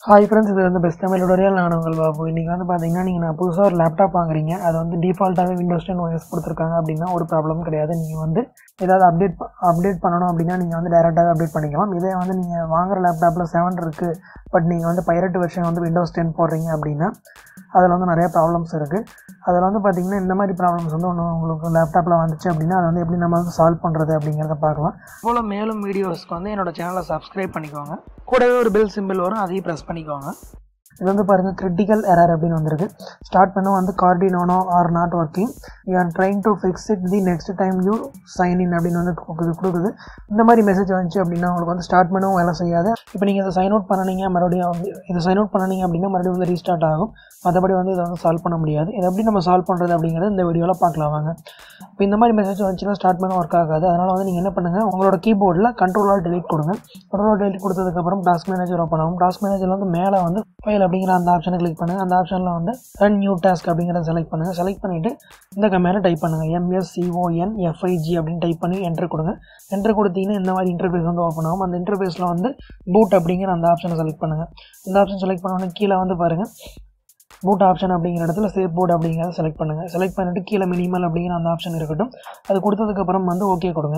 hi friends இது வந்து best Tamil tutorial நான் உங்கள் பாபு இன்றைக்கி வந்து பார்த்தீங்கன்னா நீங்கள் நான் புதுசாக ஒரு லேப்டாப் வாங்குறீங்க அது வந்து டிஃபால்ட்டாகவே விண்டோஸ் டென் ஓஎஸ் கொடுத்துருக்காங்க அப்படின்னா ஒரு ப்ராப்ளம் கிடையாது நீங்கள் வந்து ஏதாவது அப்டேட் அப்டேட் பண்ணணும் அப்படின்னா நீங்கள் வந்து டேரெக்டாகவே அப்டேட் பண்ணிக்கலாம் இதே வந்து நீங்கள் வாங்குற லேப்டாப்பில் செவன் இருக்குது பட் நீங்கள் வந்து பைரட் வெர்ஷன் வந்து விண்டோஸ் டென் போடுறீங்க அப்படின்னா அதில் வந்து நிறைய ப்ராப்ளம்ஸ் இருக்குது அதில் வந்து பார்த்திங்கன்னா இந்த மாதிரி ப்ராப்ளம்ஸ் வந்து ஒன்று உங்களுக்கு லேப்டாப்பில் வந்துச்சு அப்படின்னா அதை வந்து எப்படி நம்ம வந்து சால்வ் பண்ணுறது அப்படிங்கிறத பார்க்கலாம் போல் மேலும் வீடியோஸ்க்கு வந்து என்னோட சேனலை சப்ஸ்கிரைப் பண்ணிக்கோங்க கூடவே ஒரு பெல் சிம்பிள் வரும் அதையும் ப்ரெஸ் பண்ணிக்கோங்க இது வந்து பாருங்கள் கிரிட்டிக்கல் எரர் அப்படின்னு வந்திருக்கு ஸ்டார்ட் பண்ண வந்து கார்டினோனோ are not working you are trying to fix it the next time you sign in அப்படின்னு வந்து கொடுக்குது கொடுக்குது இந்த மாதிரி மெசேஜ் வந்துச்சு அப்படின்னா உங்களுக்கு வந்து ஸ்டார்ட் பண்ணவும் வேலை செய்யாது இப்போ நீங்கள் இதை சைன் அவுட் பண்ணனீங்க மறுபடியும் வந்து இது சைன் அவுட் பண்ணனீங்க அப்படின்னா மறுபடியும் வந்து ரீஸ்டார்ட் ஆகும் மற்றபடி வந்து இதை வந்து சால்வ் பண்ண முடியாது இதை எப்படி நம்ம சால்வ் பண்ணுறது அப்படிங்கிறது இந்த வீடியோவில் பார்க்கலாம் வாங்க இப்போ இந்த மாதிரி மெசேஜ் வந்துச்சுன்னா ஸ்டார்ட் பண்ண ஒர்க் ஆகாது அதனால் வந்து நீங்கள் என்ன பண்ணுங்கள் உங்களோட கீபோர்டில் கண்ட்ரோலாக டெலிட் கொடுங்க கண்ட்ரோலாக டெலிட் கொடுத்ததுக்கப்புறம் டாஸ்க் மேனேஜர் ஓப்பன் ஆகும் டாஸ்க் மேனேஜர் வந்து மேலே வந்து ஃபைல் அப்படிங்கிற அந்த ஆப்ஷனை கிளிக் பண்ணுங்கள் அந்த ஆப்ஷனில் வந்து ரன் நியூ டாஸ்க் அப்படிங்கிறத செலக்ட் பண்ணுங்கள் செலக்ட் பண்ணிவிட்டு இந்த கம்மேரை டைப் பண்ணுங்கள் எம்எஸ்சிஓஎன் எஃப்ஐஜி அப்படின்னு டைப் பண்ணி என்ட்ரு கொடுங்க என்ட்ரு கொடுத்தீங்கன்னா இந்த மாதிரி இன்டர்ஃபேஸ் வந்து ஓப்பன் ஆகும் அந்த இன்டர்ஃபேஸில் வந்து பூட் அப்படிங்கிற அந்த ஆப்ஷனை செலக்ட் பண்ணுங்கள் இந்த ஆப்ஷன் செலக்ட் பண்ணோன்னே கீழே வந்து பாருங்கள் பூட் ஆப்ஷன் அப்படிங்கிற இடத்துல சேஃப் போர்டு அப்படிங்கிறத செலக்ட் பண்ணுங்கள் செலக்ட் பண்ணிவிட்டு கீழே மினிமல் அப்படிங்கிற அந்த ஆப்ஷன் இருக்கட்டும் அது கொடுத்ததுக்கப்புறம் வந்து ஓகே கொடுங்க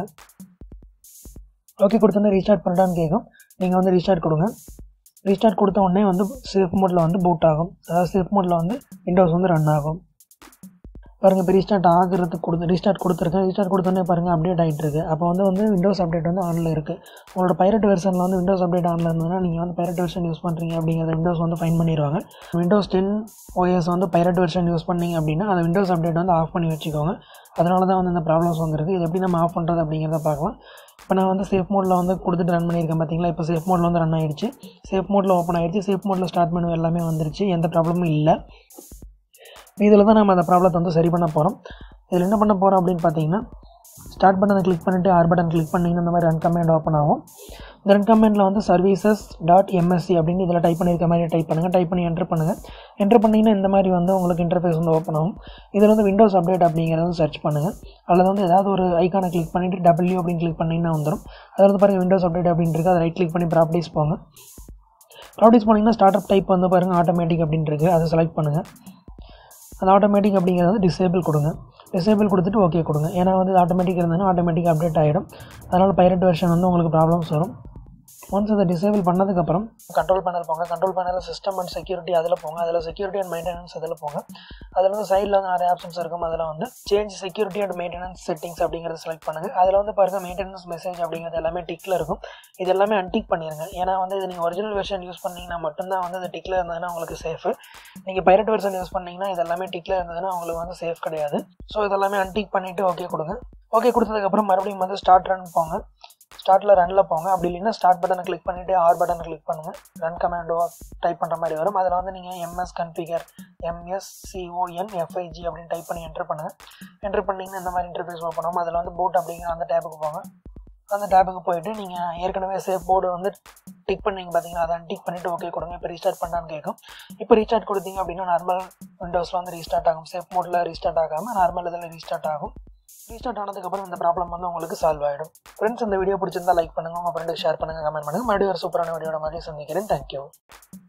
ஓகே கொடுத்தோன்னே ரீஸ்டார்ட் பண்ணிட்டான்னு கேட்கும் நீங்கள் வந்து ரீஸ்டார்ட் கொடுங்க ரீஸ்டார்ட் கொடுத்த உடனே வந்து சேஃப் மோடில் வந்து பூட் ஆகும் அதாவது சேஃப் மோடில் வந்து விண்டோஸ் வந்து ரன் ஆகும் பாருங்கள் இப்போ ரீஸ்டார்ட் ஆகிறதுக்கு கொடுத்து ரீஸ்டார்ட் கொடுத்துருக்கேன் ரீஸ்டார்ட் கொடுத்தோன்னே பாருங்கள் அப்டேட் ஆகிட்டு இருக்கு அப்போ வந்து வந்து விண்டோஸ் அப்டேட் வந்து ஆனில் இருக்குது உங்களோட பைரட் வெர்ஷனில் வந்து விண்டோஸ் அப்டேட் ஆனில் இருந்ததுன்னா நீங்கள் வந்து பைரட் வெர்ஷன் யூஸ் பண்ணுறீங்க அப்படிங்கிறத விண்டோஸ் வந்து ஃபைன் பண்ணிடுவாங்க விண்டோஸ் டென் ஓஎஸ் வந்து பைரட் வெர்ஷன் யூஸ் பண்ணீங்க அப்படின்னா அந்த விண்டோஸ் அப்டேட் வந்து ஆஃப் பண்ணி வச்சுக்கோங்க அதனால தான் வந்து இந்த ப்ராப்ளம்ஸ் வந்துருக்கு இது எப்படி நம்ம ஆஃப் பண்ணுறது அப்படிங்கிறத பார்க்கலாம் இப்போ நான் வந்து சேஃப் மோடில் வந்து கொடுத்துட்டு ரன் பண்ணியிருக்கேன் பார்த்தீங்களா இப்போ சேஃப் மோடில் வந்து ரன் ஆகிடுச்சு சேஃப் மோடில் ஓப்பன் ஆகிடுச்சு சேஃப் மோடில் ஸ்டார்ட் பண்ண எல்லாமே வந்துருச்சு எந்த ப்ராப்ளமும் இல்லை இதில் தான் நம்ம அந்த ப்ராப்ளத்தை வந்து சரி பண்ண போகிறோம் இதில் என்ன பண்ண போகிறோம் அப்படின்னு பார்த்தீங்கன்னா ஸ்டார்ட் பண்ணதை கிளிக் பண்ணிவிட்டு ஆர் பட்டன் கிளிக் பண்ணிங்கன்னா இந்த மாதிரி ரன் கமெண்ட் ஓப்பன் ஆகும் இந்த ரன் கமெண்டில் வந்து சர்வீசஸ் டாட் எம்எஸ்சி அப்படின்னு இதில் டைப் பண்ணியிருக்க மாதிரி டைப் பண்ணுங்கள் டைப் பண்ணி என்ட்ரு பண்ணுங்கள் என்ட்ரு பண்ணிங்கன்னா இந்த மாதிரி வந்து உங்களுக்கு இன்டர்ஃபேஸ் வந்து ஓப்பன் ஆகும் இதில் வந்து விண்டோஸ் அப்டேட் அப்படிங்கிறத வந்து சர்ச் பண்ணுங்கள் அதில் வந்து ஏதாவது ஒரு ஐக்கானை கிளிக் பண்ணிவிட்டு டபிள்யூ அப்படின்னு கிளிக் பண்ணிங்கன்னா வந்துடும் அதில் வந்து பாருங்கள் விண்டோஸ் அப்டேட் அப்படின்னு இருக்குது அதை ரைட் கிளிக் பண்ணி ப்ராப்பர்ட்டிஸ் போங்க ப்ராப்பர்ட்டிஸ் போனீங்கன்னா ஸ்டார்ட் அப் டைப் வந்து பாருங்கள் ஆட்டோமேட்டிக் அப்படின்னு இருக்குது அதை செலக்ட் பண்ணுங்கள் அந்த ஆட்டோமேட்டிக் அப்படிங்கிறது வந்து டிசேபிள் கொடுங்க டிசேபிள் கொடுத்துட்டு ஓகே கொடுங்க ஏன்னா வந்து ஆட்டோமேட்டிக் இருந்ததுன்னா ஆட்டோமேட்டிக் அப்டேட் ஆகிடும் அதனால் பைரட் வெர்ஷன் வந்து உங்களுக்கு ப்ராப்ளம்ஸ் வரும் ஒன்ஸ் அதை டிசேபிள் பண்ணதுக்கப்புறம் கண்ட்ரோல் பேனல் போங்க கண்ட்ரோல் பேனலில் சிஸ்டம் அண்ட் செக்யூரிட்டி அதில் போங்க அதில் செக்யூரிட்டி அண்ட் மெயின்டெனன்ஸ் அதில் போங்க அதில் வந்து சைடில் வந்து நிறைய ஆப்ஷன்ஸ் இருக்கும் அதில் வந்து change security and maintenance settings அப்படிங்கிறத செலக்ட் பண்ணுங்கள் அதில் வந்து பாருங்கள் மெயின்டெனன்ஸ் மெசேஜ் அப்படிங்கிறது எல்லாமே டிக்கில் இருக்கும் இது எல்லாமே அன்டிக் பண்ணிடுங்க ஏன்னா வந்து இது நீங்கள் ஒரிஜினல் வெர்ஷன் யூஸ் பண்ணிங்கன்னா மட்டும்தான் வந்து இது டிக்கில் இருந்ததுன்னா உங்களுக்கு சேஃபு நீங்கள் பைரட் வெர்ஷன் யூஸ் பண்ணிங்கன்னா இது எல்லாமே டிக்கில் இருந்ததுன்னா உங்களுக்கு வந்து சேஃப் கிடையாது ஸோ இதெல்லாமே அன்டிக் பண்ணிவிட்டு ஓகே கொடுங்க ஓகே கொடுத்ததுக்கப்புறம் மறுபடியும் வந்து ஸ்டார்ட் ரன் போங்க ஸ்டார்ட்டில் ரனில் போங்க அப்படி இல்லைன்னா ஸ்டார்ட் பட்டனை கிளிக் பண்ணிவிட்டு ஆர் பட்டனை கிளிக் பண்ணுங்கள் ரன் கமாண்டோ டைப் பண்ணுற மாதிரி வரும் அதில் வந்து நீங்கள் எம்எஸ் கன்ஃபிகர் எம்எஸ்சிஓஎன் எஃப்ஐஜி அப்படின்னு டைப் பண்ணி என்ட்ரு பண்ணுங்கள் என்ட்ரு பண்ணிங்கன்னா இந்த மாதிரி இன்டர்ஃபேஸ் ஓப்பன் ஆகும் அதில் வந்து போட் அப்படிங்கிற அந்த டேபுக்கு போங்க அந்த டேபுக்கு போயிட்டு நீங்கள் ஏற்கனவே சேஃப் போர்டு வந்து டிக் பண்ணீங்க பார்த்தீங்கன்னா அதை டிக் பண்ணிவிட்டு ஓகே கொடுங்க இப்போ ரீஸ்டார்ட் பண்ணான்னு கேட்கும் இப்போ ரீஸ்டார்ட் கொடுத்தீங்க அப்படின்னா நார்மல் விண்டோஸில் வந்து ரீஸ்டார்ட் ஆகும் சேஃப் மோடில் ரீஸ்டார்ட் ஆகாமல் நார்மல் இதில் ரீஸ்டார்ட் ஆகும் ரீஸ்டார்ட் ஆனதுக்கப்புறம் இந்த ப்ராப்ளம் வந்து உங்களுக்கு சால்வ் ஆகிடும் ஃப்ரெண்ட்ஸ் இந்த வீடியோ பிடிச்சிருந்தா லைக் பண்ணுங்கள் உங்கள் ஃப்ரெண்டுக்கு ஷேர் பண்ணுங்கள் கமெண்ட் பண்ணுங்கள் மறுபடியும் ஒரு சூப்பரான வீடியோட மாதிரி சந்திக்கிறேன் தேங்க்யூ